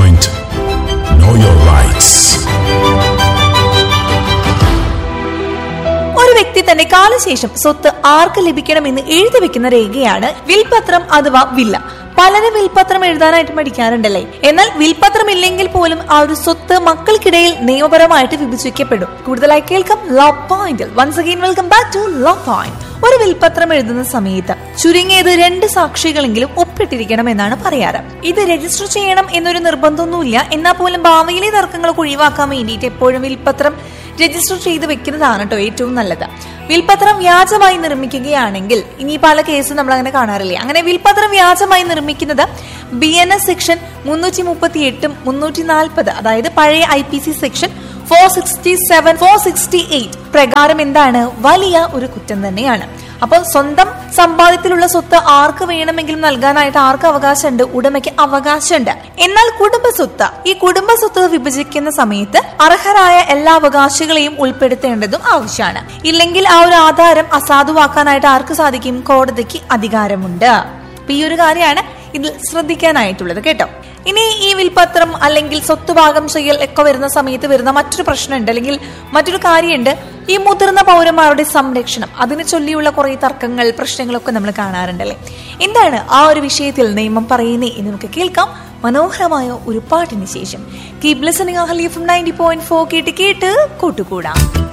point. Know your rights. ഒരു വ്യക്തി തന്റെ കാലശേഷം സ്വത്ത് ആർക്ക് ലഭിക്കണമെന്ന് എഴുതി വെക്കുന്ന രേഖയാണ് വിൽപത്രം അഥവാ വില്ല പലരും വിൽപത്രം എഴുതാനായിട്ട് മടിക്കാറുണ്ടല്ലേ എന്നാൽ വിൽപത്രം ഇല്ലെങ്കിൽ പോലും ആ ഒരു സ്വത്ത് മക്കൾക്കിടയിൽ നിയമപരമായിട്ട് വിഭജിക്കപ്പെടും കൂടുതലായി കേൾക്കാം ലോ പോയിന്റിൽ once again welcome back to law point ഒരു വിൽപത്രം എഴുതുന്ന സമയത്ത് ചുരുങ്ങിയത് രണ്ട് സാക്ഷികളെങ്കിലും ഒപ്പിട്ടിരിക്കണം എന്നാണ് പറയാറ് ഇത് രജിസ്റ്റർ ചെയ്യണം എന്നൊരു നിർബന്ധമൊന്നുമില്ല എന്നാൽ പോലും ഭാവിയിലെ തർക്കങ്ങളൊക്കെ ഒഴിവാക്കാൻ വേണ്ടിയിട്ട് എപ്പോഴും വിൽപത്രം രജിസ്റ്റർ ചെയ്ത് വെക്കുന്നതാണ് കേട്ടോ ഏറ്റവും നല്ലത് വിൽപത്രം വ്യാജമായി നിർമ്മിക്കുകയാണെങ്കിൽ ഇനി പല കേസ് നമ്മൾ അങ്ങനെ കാണാറില്ലേ അങ്ങനെ വിൽപത്രം വ്യാജമായി നിർമ്മിക്കുന്നത് ബി എൻ എസ് സെക്ഷൻ മുന്നൂറ്റി മുപ്പത്തി എട്ടും മുന്നൂറ്റി നാൽപ്പത് അതായത് പഴയ I P C section four sixty seven four sixty eight പ്രകാരം എന്താണ് വലിയ ഒരു കുറ്റം തന്നെയാണ് അപ്പോൾ സ്വന്തം സമ്പാദ്യത്തിലുള്ള സ്വത്ത് ആർക്ക് വേണമെങ്കിലും നൽകാനായിട്ട് ആർക്ക് അവകാശമുണ്ട് ഉടമയ്ക്ക് അവകാശമുണ്ട് എന്നാൽ കുടുംബ സ്വത്ത് ഈ കുടുംബ സ്വത്ത് വിഭജിക്കുന്ന സമയത്ത് അർഹരായ എല്ലാ അവകാശികളെയും ഉൾപ്പെടുത്തേണ്ടതും ആവശ്യമാണ് ഇല്ലെങ്കിൽ ആ ഒരു ആധാരം അസാധുവാക്കാനായിട്ട് ആർക്ക് സാധിക്കും കോടതിക്ക് അധികാരമുണ്ട് അപ്പൊ ഈ ഒരു കാര്യമാണ് ഇതിൽ ശ്രദ്ധിക്കാനായിട്ടുള്ളത് കേട്ടോ ഇനി ഈ വിൽപത്രം അല്ലെങ്കിൽ സ്വത്ത് ഭാഗം ചെയ്യൽ ഒക്കെ വരുന്ന സമയത്ത് വരുന്ന മറ്റൊരു പ്രശ്നമുണ്ട് അല്ലെങ്കിൽ മറ്റൊരു കാര്യമുണ്ട് ഈ മുതിർന്ന പൗരന്മാരുടെ സംരക്ഷണം അതിനെ ചൊല്ലിയുള്ള കുറെ തർക്കങ്ങൾ പ്രശ്നങ്ങളൊക്കെ നമ്മൾ കാണാറുണ്ടല്ലേ എന്താണ് ആ ഒരു വിഷയത്തിൽ നിയമം പറയുന്നേ എന്ന് നമുക്ക് കേൾക്കാം മനോഹരമായ ഒരു പാട്ടിന് ശേഷം കീപ് ലിസണിംഗ് ഹലീഫ് നയൻറ്റി പോയിന്റ് ഫോർ കേട്ട് കേട്ട് കൂട്ടുകൂടാം